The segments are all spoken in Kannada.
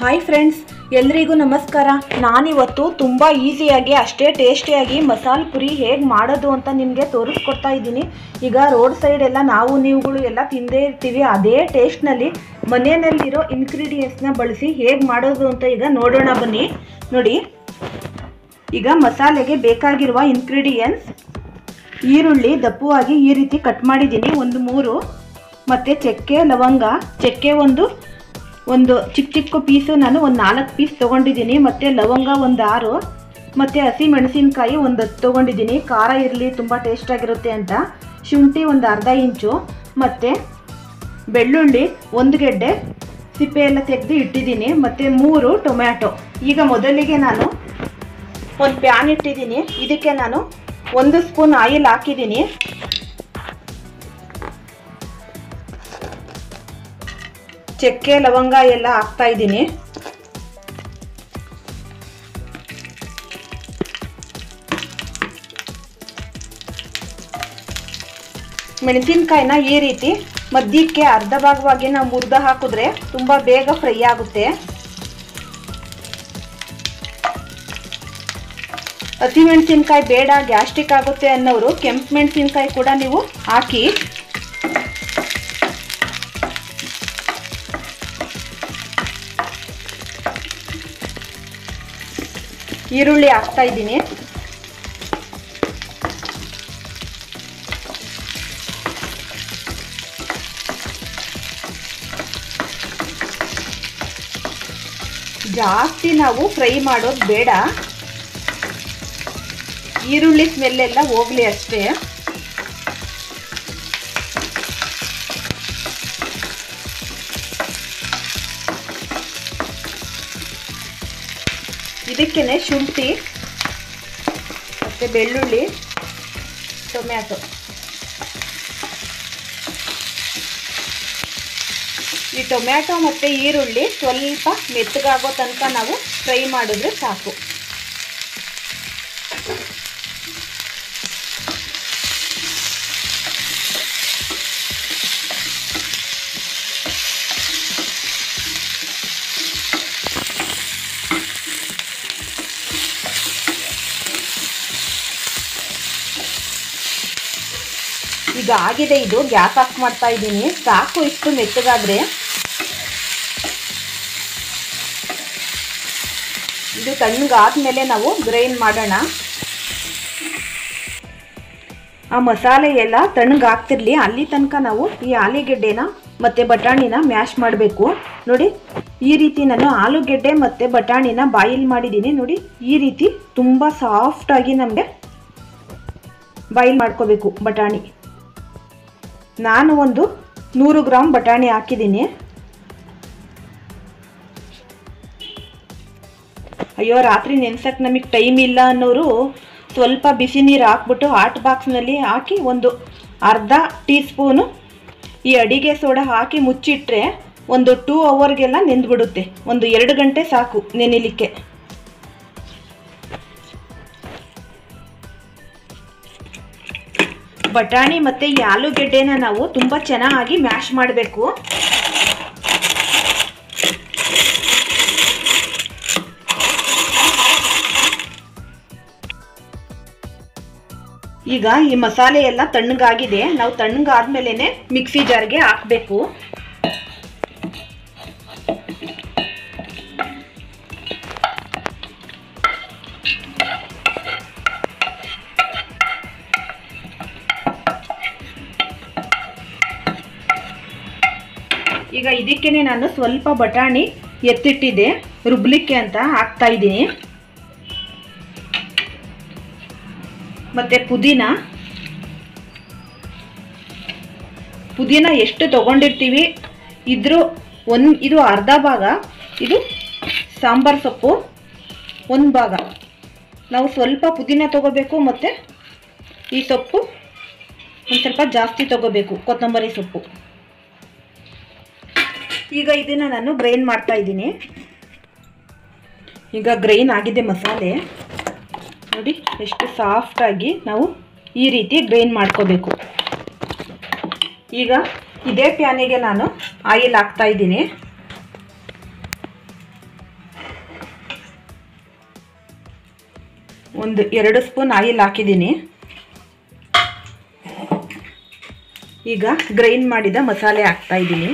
ಹಾಯ್ ಫ್ರೆಂಡ್ಸ್ ಎಲ್ರಿಗೂ ನಮಸ್ಕಾರ ನಾನಿವತ್ತು ತುಂಬ ಈಸಿಯಾಗಿ ಅಷ್ಟೇ ಟೇಸ್ಟಿಯಾಗಿ ಮಸಾಲೆ ಪುರಿ ಹೇಗೆ ಮಾಡೋದು ಅಂತ ನಿಮಗೆ ತೋರಿಸ್ಕೊಡ್ತಾ ಇದ್ದೀನಿ ಈಗ ರೋಡ್ ಸೈಡ್ ಎಲ್ಲ ನಾವು ನೀವುಗಳು ಎಲ್ಲ ತಿಂದೇ ಇರ್ತೀವಿ ಅದೇ ಟೇಸ್ಟ್ನಲ್ಲಿ ಮನೆಯಲ್ಲಿರೋ ಇಂಗ್ರೀಡಿಯೆಂಟ್ಸ್ನ ಬಳಸಿ ಹೇಗೆ ಮಾಡೋದು ಅಂತ ಈಗ ನೋಡೋಣ ಬನ್ನಿ ನೋಡಿ ಈಗ ಮಸಾಲೆಗೆ ಬೇಕಾಗಿರುವ ಇಂಗ್ರೀಡಿಯೆಂಟ್ಸ್ ಈರುಳ್ಳಿ ದಪ್ಪವಾಗಿ ಈ ರೀತಿ ಕಟ್ ಮಾಡಿದ್ದೀನಿ ಒಂದು ಮೂರು ಮತ್ತು ಚಕ್ಕೆ ಲವಂಗ ಚಕ್ಕೆ ಒಂದು ಒಂದು ಚಿಕ್ಕ ಚಿಕ್ಕ ಪೀಸು ನಾನು ಒಂದು ನಾಲ್ಕು ಪೀಸ್ ತೊಗೊಂಡಿದ್ದೀನಿ ಮತ್ತು ಲವಂಗ ಒಂದು ಆರು ಮತ್ತು ಹಸಿ ಮೆಣಸಿನ್ಕಾಯಿ ಒಂದು ಹತ್ತು ತೊಗೊಂಡಿದ್ದೀನಿ ಖಾರ ಇರಲಿ ತುಂಬ ಟೇಸ್ಟಾಗಿರುತ್ತೆ ಅಂತ ಶುಂಠಿ ಒಂದು ಅರ್ಧ ಇಂಚು ಮತ್ತು ಬೆಳ್ಳುಳ್ಳಿ ಒಂದು ಗೆಡ್ಡೆ ಸಿಪ್ಪೆ ಎಲ್ಲ ತೆಗೆದು ಇಟ್ಟಿದ್ದೀನಿ ಮತ್ತು ಮೂರು ಟೊಮ್ಯಾಟೊ ಈಗ ಮೊದಲಿಗೆ ನಾನು ಒಂದು ಪ್ಯಾನ್ ಇಟ್ಟಿದ್ದೀನಿ ಇದಕ್ಕೆ ನಾನು ಒಂದು ಸ್ಪೂನ್ ಆಯಿಲ್ ಹಾಕಿದ್ದೀನಿ ಚಕ್ಕೆ ಲವಂಗ ಎಲ್ಲ ಹಾಕ್ತಾ ಇದ್ದೀನಿ ಮೆಣಸಿನ್ಕಾಯಿನ ಈ ರೀತಿ ಮಧ್ಯಕ್ಕೆ ಅರ್ಧ ಭಾಗವಾಗಿ ನಾವು ಮುರಿದ ಹಾಕಿದ್ರೆ ತುಂಬ ಬೇಗ ಫ್ರೈ ಆಗುತ್ತೆ ಹಸಿಮೆಣಸಿನ್ಕಾಯಿ ಬೇಡ ಗ್ಯಾಸ್ಟ್ರಿಕ್ ಆಗುತ್ತೆ ಅನ್ನೋರು ಕೆಂಪು ಮೆಣಸಿನ್ಕಾಯಿ ಕೂಡ ನೀವು ಹಾಕಿ ಈರುಳ್ಳಿ ಹಾಕ್ತಾ ಇದ್ದೀನಿ ಜಾಸ್ತಿ ನಾವು ಫ್ರೈ ಮಾಡೋದು ಬೇಡ ಈರುಳ್ಳಿ ಸ್ಮೆಲ್ಲೆಲ್ಲ ಹೋಗ್ಲಿ ಅಷ್ಟೇ ಇದಕ್ಕೇನೆ ಶುಂಠಿ ಮತ್ತು ಬೆಳ್ಳುಳ್ಳಿ ಟೊಮ್ಯಾಟೊ ಈ ಟೊಮ್ಯಾಟೊ ಮತ್ತು ಈರುಳ್ಳಿ ಸ್ವಲ್ಪ ಮೆತ್ತಗಾಗೋ ತನಕ ನಾವು ಫ್ರೈ ಮಾಡಿದ್ರೆ ಸಾಕು ಈಗ ಆಗಿದೆ ಇದು ಗ್ಯಾಸ್ ಆಫ್ ಮಾಡ್ತಾ ಇದ್ದೀನಿ ಸಾಕು ಇಷ್ಟು ಮೆತ್ತಗಾದ್ರೆ ಇದು ತಣ್ಣಗಾದ್ಮೇಲೆ ನಾವು ಗ್ರೈಂಡ್ ಮಾಡೋಣ ಆ ಮಸಾಲೆ ಎಲ್ಲ ತಣ್ಣಗಾಗ್ತಿರ್ಲಿ ಅಲ್ಲಿ ತನಕ ನಾವು ಈ ಆಲೂಗೆಡ್ಡೆನ ಮತ್ತು ಬಟಾಣಿನ ಮ್ಯಾಶ್ ಮಾಡಬೇಕು ನೋಡಿ ಈ ರೀತಿ ನಾನು ಆಲೂಗೆಡ್ಡೆ ಮತ್ತು ಬಟಾಣಿನ ಬಾಯಿಲ್ ಮಾಡಿದ್ದೀನಿ ನೋಡಿ ಈ ರೀತಿ ತುಂಬ ಸಾಫ್ಟಾಗಿ ನಮಗೆ ಬಾಯಿಲ್ ಮಾಡ್ಕೋಬೇಕು ಬಟಾಣಿ ನಾನು ಒಂದು ನೂರು ಗ್ರಾಮ್ ಬಟಾಣಿ ಹಾಕಿದ್ದೀನಿ ಅಯ್ಯೋ ರಾತ್ರಿ ನೆನ್ಸಕ್ಕೆ ನಮಗೆ ಟೈಮ್ ಇಲ್ಲ ಅನ್ನೋರು ಸ್ವಲ್ಪ ಬಿಸಿ ನೀರು ಹಾಕ್ಬಿಟ್ಟು ಹಾಟ್ ಬಾಕ್ಸ್ನಲ್ಲಿ ಹಾಕಿ ಒಂದು ಅರ್ಧ ಟೀ ಸ್ಪೂನು ಈ ಅಡಿಗೆ ಸೋಡಾ ಹಾಕಿ ಮುಚ್ಚಿಟ್ರೆ ಒಂದು ಟೂ ಅವರ್ಗೆಲ್ಲ ನೆಂದ್ಬಿಡುತ್ತೆ ಒಂದು ಎರಡು ಗಂಟೆ ಸಾಕು ನೆನಿಲಿಕ್ಕೆ ಬಟಾಣಿ ಮತ್ತು ಈ ಆಲೂಗೆಡ್ಡೆನ ನಾವು ತುಂಬ ಚೆನ್ನಾಗಿ ಮ್ಯಾಶ್ ಮಾಡಬೇಕು ಈಗ ಈ ಮಸಾಲೆ ಎಲ್ಲ ತಣ್ಣಗಾಗಿದೆ ನಾವು ತಣ್ಣಗಾದ್ಮೇಲೆ ಮಿಕ್ಸಿ ಜಾರ್ಗೆ ಹಾಕಬೇಕು ಈಗ ಇದಕ್ಕೇನೆ ನಾನು ಸ್ವಲ್ಪ ಬಟಾಣಿ ಎತ್ತಿಟ್ಟಿದ್ದೆ ರುಬ್ಲಿಕ್ಕೆ ಅಂತ ಹಾಕ್ತಾ ಇದ್ದೀನಿ ಮತ್ತು ಪುದೀನ ಪುದೀನ ಎಷ್ಟು ತಗೊಂಡಿರ್ತೀವಿ ಇದ್ರ ಒಂದು ಇದು ಅರ್ಧ ಭಾಗ ಇದು ಸಾಂಬಾರು ಸೊಪ್ಪು ಒಂದು ಭಾಗ ನಾವು ಸ್ವಲ್ಪ ಪುದೀನ ತಗೋಬೇಕು ಮತ್ತು ಈ ಸೊಪ್ಪು ಒಂದು ಸ್ವಲ್ಪ ಜಾಸ್ತಿ ತಗೋಬೇಕು ಕೊತ್ತಂಬರಿ ಸೊಪ್ಪು ಈಗ ಇದನ್ನು ನಾನು ಗ್ರೈಂಡ್ ಮಾಡ್ತಾ ಇದ್ದೀನಿ ಈಗ ಗ್ರೈನ್ ಆಗಿದೆ ಮಸಾಲೆ ನೋಡಿ ಎಷ್ಟು ಸಾಫ್ಟಾಗಿ ನಾವು ಈ ರೀತಿ ಗ್ರೈಂಡ್ ಮಾಡ್ಕೋಬೇಕು ಈಗ ಇದೇ ಪ್ಯಾನಿಗೆ ನಾನು ಆಯಿಲ್ ಹಾಕ್ತಾ ಇದ್ದೀನಿ ಒಂದು ಎರಡು ಸ್ಪೂನ್ ಆಯಿಲ್ ಹಾಕಿದ್ದೀನಿ ಈಗ ಗ್ರೈಂಡ್ ಮಾಡಿದ ಮಸಾಲೆ ಹಾಕ್ತಾ ಇದ್ದೀನಿ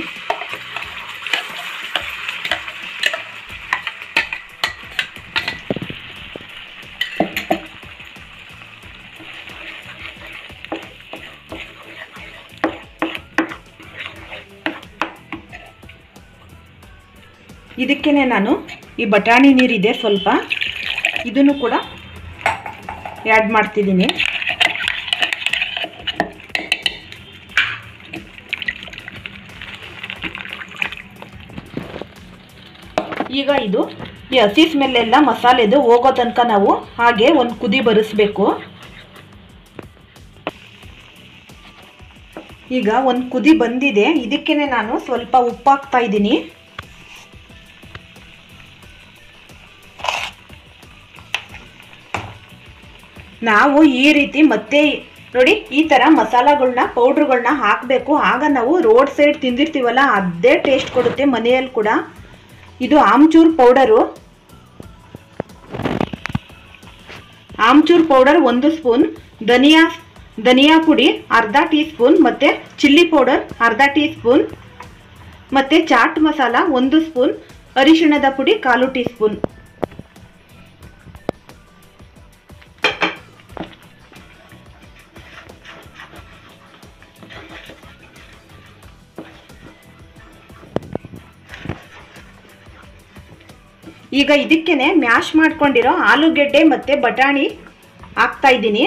ಇದಕ್ಕೇ ನಾನು ಈ ಬಟಾಣಿ ನೀರಿದೆ ಸ್ವಲ್ಪ ಇದನ್ನು ಕೂಡ ಆ್ಯಡ್ ಮಾಡ್ತಿದ್ದೀನಿ ಈಗ ಇದು ಈ ಹಸಿ ಸ್ಮೆಲ್ಲೆಲ್ಲ ಮಸಾಲೆದು ಹೋಗೋ ತನಕ ನಾವು ಹಾಗೆ ಒಂದು ಕುದಿ ಬರಿಸ್ಬೇಕು ಈಗ ಒಂದು ಕುದಿ ಬಂದಿದೆ ಇದಕ್ಕೇ ನಾನು ಸ್ವಲ್ಪ ಉಪ್ಪು ಹಾಕ್ತಾ ಇದ್ದೀನಿ ನಾವು ಈ ರೀತಿ ಮತ್ತೆ ನೋಡಿ ಈ ಥರ ಮಸಾಲಗಳನ್ನ ಪೌಡ್ರುಗಳನ್ನ ಹಾಕಬೇಕು ಆಗ ನಾವು ರೋಡ್ ಸೈಡ್ ತಿಂದಿರ್ತೀವಲ್ಲ ಅದೇ ಟೇಸ್ಟ್ ಕೊಡುತ್ತೆ ಮನೆಯಲ್ಲಿ ಕೂಡ ಇದು ಆಮ್ಚೂರ್ ಪೌಡರು ಆಮ್ಚೂರ್ ಪೌಡರ್ ಒಂದು ಸ್ಪೂನ್ ಧನಿಯಾ ಧನಿಯಾ ಪುಡಿ ಅರ್ಧ ಟೀ ಸ್ಪೂನ್ ಮತ್ತು ಚಿಲ್ಲಿ ಪೌಡರ್ ಅರ್ಧ ಟೀ ಸ್ಪೂನ್ ಮತ್ತು ಚಾಟ್ ಮಸಾಲ ಒಂದು ಸ್ಪೂನ್ ಅರಿಶಿಣದ ಪುಡಿ ಕಾಲು ಟೀ ಸ್ಪೂನ್ ಈಗ ಇದಕ್ಕೇನೆ ಮ್ಯಾಶ್ ಮಾಡ್ಕೊಂಡಿರೋ ಆಲೂಗೆಡ್ಡೆ ಮತ್ತು ಬಟಾಣಿ ಹಾಕ್ತಾ ಇದ್ದೀನಿ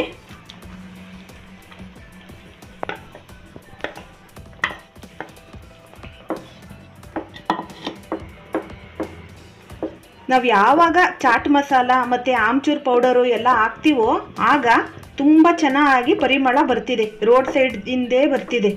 ನಾವು ಯಾವಾಗ ಚಾಟ್ ಮಸಾಲ ಮತ್ತು ಆಮ್ಚೂರ್ ಪೌಡರು ಎಲ್ಲ ಹಾಕ್ತೀವೋ ಆಗ ತುಂಬ ಚೆನ್ನಾಗಿ ಪರಿಮಳ ಬರ್ತಿದೆ ರೋಡ್ ಸೈಡ್ದಿಂದೇ ಬರ್ತಿದೆ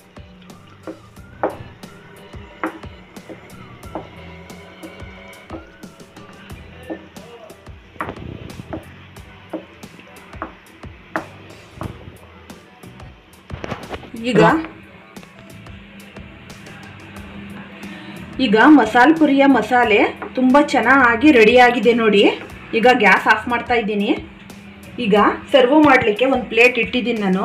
ಈಗ ಈಗ ಮಸಾಲೆ ಪುರಿಯ ಮಸಾಲೆ ತುಂಬ ಚೆನ್ನಾಗಿ ರೆಡಿಯಾಗಿದೆ ನೋಡಿ ಈಗ ಗ್ಯಾಸ್ ಆಫ್ ಮಾಡ್ತಾ ಇದ್ದೀನಿ ಈಗ ಸರ್ವ್ ಮಾಡಲಿಕ್ಕೆ ಒಂದು ಪ್ಲೇಟ್ ಇಟ್ಟಿದ್ದೀನಿ ನಾನು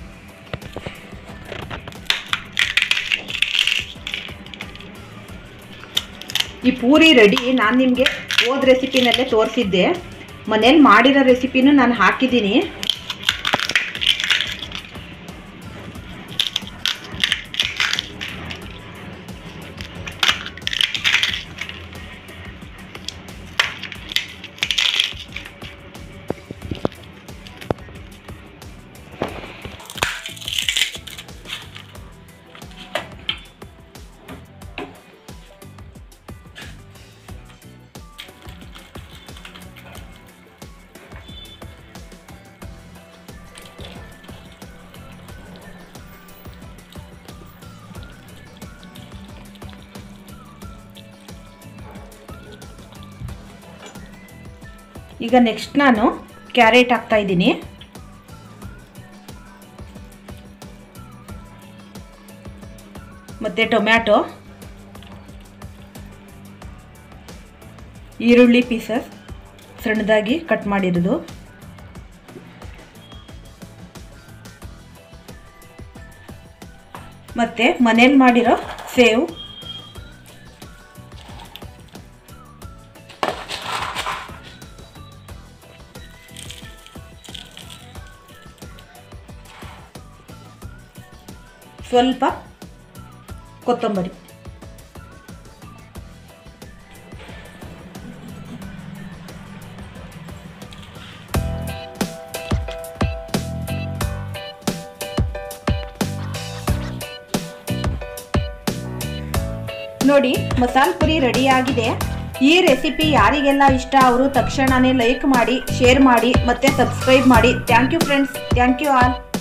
ಈ ಪೂರಿ ರೆಡಿ ನಾನು ನಿಮಗೆ ಹೋದ ರೆಸಿಪಿನಲ್ಲೇ ತೋರಿಸಿದ್ದೆ ಮನೇಲಿ ಮಾಡಿರೋ ರೆಸಿಪಿನೂ ನಾನು ಹಾಕಿದ್ದೀನಿ ಈಗ ನೆಕ್ಸ್ಟ್ ನಾನು ಕ್ಯಾರೆಟ್ ಹಾಕ್ತಾ ಇದ್ದೀನಿ ಮತ್ತು ಟೊಮ್ಯಾಟೊ ಈರುಳ್ಳಿ ಪೀಸಸ್ ಸಣ್ಣದಾಗಿ ಕಟ್ ಮಾಡಿರೋದು ಮತ್ತು ಮನೇಲಿ ಮಾಡಿರೋ ಸೇವ್ ಸ್ವಲ್ಪ ಕೊತ್ತಂಬರಿ ನೋಡಿ ಮಸಾಲ ಪುರಿ ರೆಡಿಯಾಗಿದೆ ಈ ರೆಸಿಪಿ ಯಾರಿಗೆಲ್ಲ ಇಷ್ಟ ಅವರು ತಕ್ಷಣವೇ ಲೈಕ್ ಮಾಡಿ ಶೇರ್ ಮಾಡಿ ಮತ್ತು ಸಬ್ಸ್ಕ್ರೈಬ್ ಮಾಡಿ thank you friends thank you all